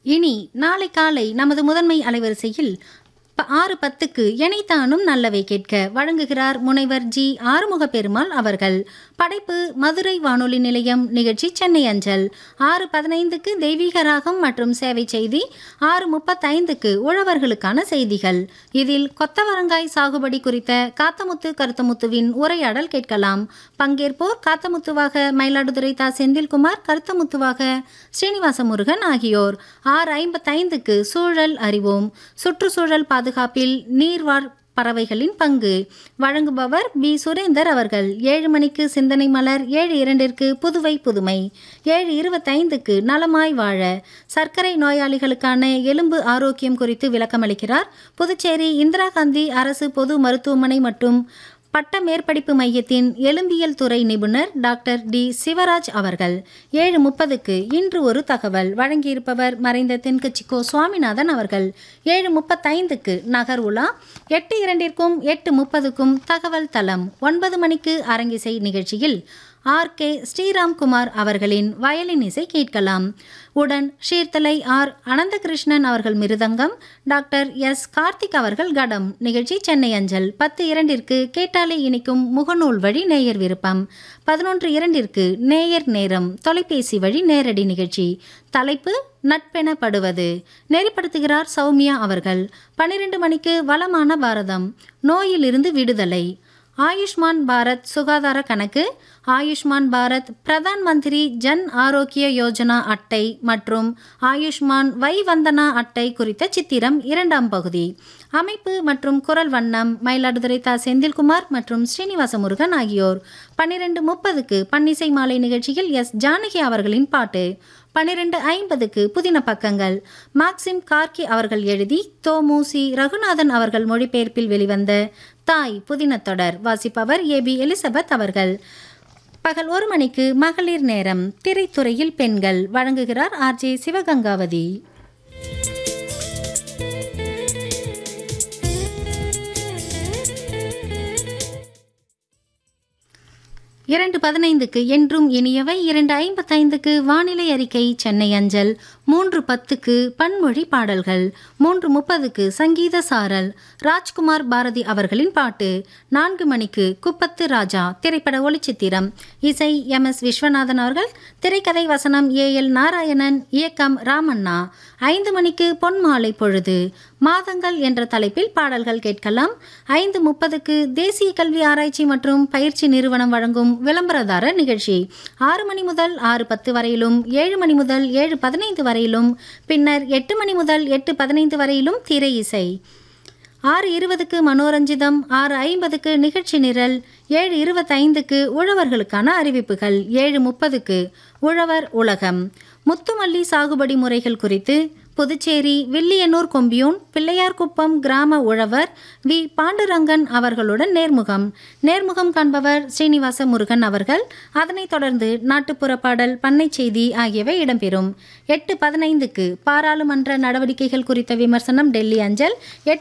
இனி நாளை காலை நமது முதன்மை அலைவரிசையில் ப- ஆறு பத்துக்கு எனைத்தானும் நல்லவை கேட்க வழங்குகிறார் முனைவர் ஜி ஆறுமுக பெருமாள் அவர்கள் படைப்பு மதுரை வானொலி நிலையம் நிகழ்ச்சி சென்னை அஞ்சல் ஆறு பதினைந்துக்கு தெய்வீக ராகம் மற்றும் சேவை செய்தி ஆறு முப்பத்தைந்துக்கு உழவர்களுக்கான செய்திகள் இதில் கொத்தவரங்காய் சாகுபடி குறித்த காத்தமுத்து கருத்தமுத்துவின் உரையாடல் கேட்கலாம் பங்கேற்போர் காத்தமுத்துவாக மயிலாடுதுறை தா செந்தில்குமார் கருத்தமுத்துவாக ஸ்ரீனிவாச முருகன் ஆகியோர் ஆறு ஐம்பத்தைந்துக்கு சூழல் அறிவோம் சுற்றுச்சூழல் பாதுகாப்பில் நீர்வாழ் பறவைகளின் பங்கு வழங்குபவர் பி சுரேந்தர் அவர்கள் ஏழு மணிக்கு சிந்தனை மலர் ஏழு இரண்டிற்கு புதுவை புதுமை ஏழு இருபத்தைந்துக்கு நலமாய் வாழ சர்க்கரை நோயாளிகளுக்கான எலும்பு ஆரோக்கியம் குறித்து விளக்கமளிக்கிறார் புதுச்சேரி இந்திரா காந்தி அரசு பொது மருத்துவமனை மற்றும் பட்ட மேற்படிப்பு மையத்தின் எலும்பியல் துறை நிபுணர் டாக்டர் டி சிவராஜ் அவர்கள் ஏழு முப்பதுக்கு இன்று ஒரு தகவல் வழங்கியிருப்பவர் மறைந்த தென்கட்சிக்கோ சுவாமிநாதன் அவர்கள் ஏழு முப்பத்தைந்துக்கு நகர் உலா எட்டு இரண்டிற்கும் எட்டு முப்பதுக்கும் தகவல் தளம் ஒன்பது மணிக்கு அரங்கிசை நிகழ்ச்சியில் ஆர் கே ஸ்ரீராம்குமார் அவர்களின் வயலின் இசை கேட்கலாம் உடன் ஷீர்தலை ஆர் அனந்தகிருஷ்ணன் அவர்கள் மிருதங்கம் டாக்டர் எஸ் கார்த்திக் அவர்கள் கடம் நிகழ்ச்சி சென்னை அஞ்சல் பத்து இரண்டிற்கு கேட்டாலே இனிக்கும் முகநூல் வழி நேயர் விருப்பம் பதினொன்று இரண்டிற்கு நேயர் நேரம் தொலைபேசி வழி நேரடி நிகழ்ச்சி தலைப்பு நட்பெனப்படுவது நெறிப்படுத்துகிறார் சௌமியா அவர்கள் பன்னிரண்டு மணிக்கு வளமான பாரதம் நோயிலிருந்து விடுதலை ஆயுஷ்மான் பாரத் சுகாதார கணக்கு ஆயுஷ்மான் பாரத் பிரதான் மந்திரி ஜன் ஆரோக்கிய யோஜனா அட்டை மற்றும் ஆயுஷ்மான் வை வந்தனா அட்டை குறித்த சித்திரம் இரண்டாம் பகுதி அமைப்பு மற்றும் குரல் வண்ணம் மயிலாடுதுறை தா செந்தில்குமார் மற்றும் ஸ்ரீனிவாச முருகன் ஆகியோர் பன்னிரெண்டு முப்பதுக்கு பன்னிசை மாலை நிகழ்ச்சியில் எஸ் ஜானகி அவர்களின் பாட்டு பன்னிரெண்டு ஐம்பதுக்கு புதின பக்கங்கள் மாக்சிம் கார்கி அவர்கள் எழுதி தோமுசி ரகுநாதன் அவர்கள் மொழிபெயர்ப்பில் வெளிவந்த தாய் புதின தொடர் வாசிப்பவர் ஏ பி எலிசபெத் அவர்கள் பகல் ஒரு மணிக்கு மகளிர் நேரம் திரைத்துறையில் பெண்கள் வழங்குகிறார் ஆர்ஜே சிவகங்காவதி இரண்டு பதினைந்துக்கு என்றும் இனியவை இரண்டு ஐம்பத்தைந்துக்கு வானிலை அறிக்கை சென்னை அஞ்சல் மூன்று பத்துக்கு பன்மொழி பாடல்கள் மூன்று முப்பதுக்கு சங்கீத சாரல் ராஜ்குமார் பாரதி அவர்களின் பாட்டு நான்கு மணிக்கு குப்பத்து ராஜா திரைப்பட ஒளிச்சித்திரம் இசை எம் எஸ் விஸ்வநாதன் அவர்கள் திரைக்கதை வசனம் ஏ எல் நாராயணன் இயக்கம் ராமண்ணா ஐந்து மணிக்கு பொன்மாலை பொழுது மாதங்கள் என்ற தலைப்பில் பாடல்கள் கேட்கலாம் ஐந்து முப்பதுக்கு தேசிய கல்வி ஆராய்ச்சி மற்றும் பயிற்சி நிறுவனம் வழங்கும் விளம்பரதாரர் நிகழ்ச்சி ஆறு மணி முதல் ஆறு பத்து வரையிலும் ஏழு மணி முதல் ஏழு பதினைந்து வரையிலும் பின்னர் எட்டு மணி முதல் எட்டு பதினைந்து வரையிலும் திரை இசை ஆறு இருபதுக்கு மனோரஞ்சிதம் ஆறு ஐம்பதுக்கு நிகழ்ச்சி நிரல் ஏழு இருபத்தைந்துக்கு உழவர்களுக்கான அறிவிப்புகள் ஏழு முப்பதுக்கு உழவர் உலகம் முத்துமல்லி சாகுபடி முறைகள் குறித்து புதுச்சேரி வில்லியனூர் கொம்பியூன் பிள்ளையார்குப்பம் கிராம உழவர் வி பாண்டுரங்கன் அவர்களுடன் நேர்முகம் நேர்முகம் காண்பவர் ஸ்ரீனிவாச முருகன் அவர்கள் அதனைத் தொடர்ந்து நாட்டுப்புற பாடல் பண்ணை செய்தி ஆகியவை இடம்பெறும் எட்டு பதினைந்துக்கு பாராளுமன்ற நடவடிக்கைகள் குறித்த விமர்சனம் டெல்லி அஞ்சல் எட்டு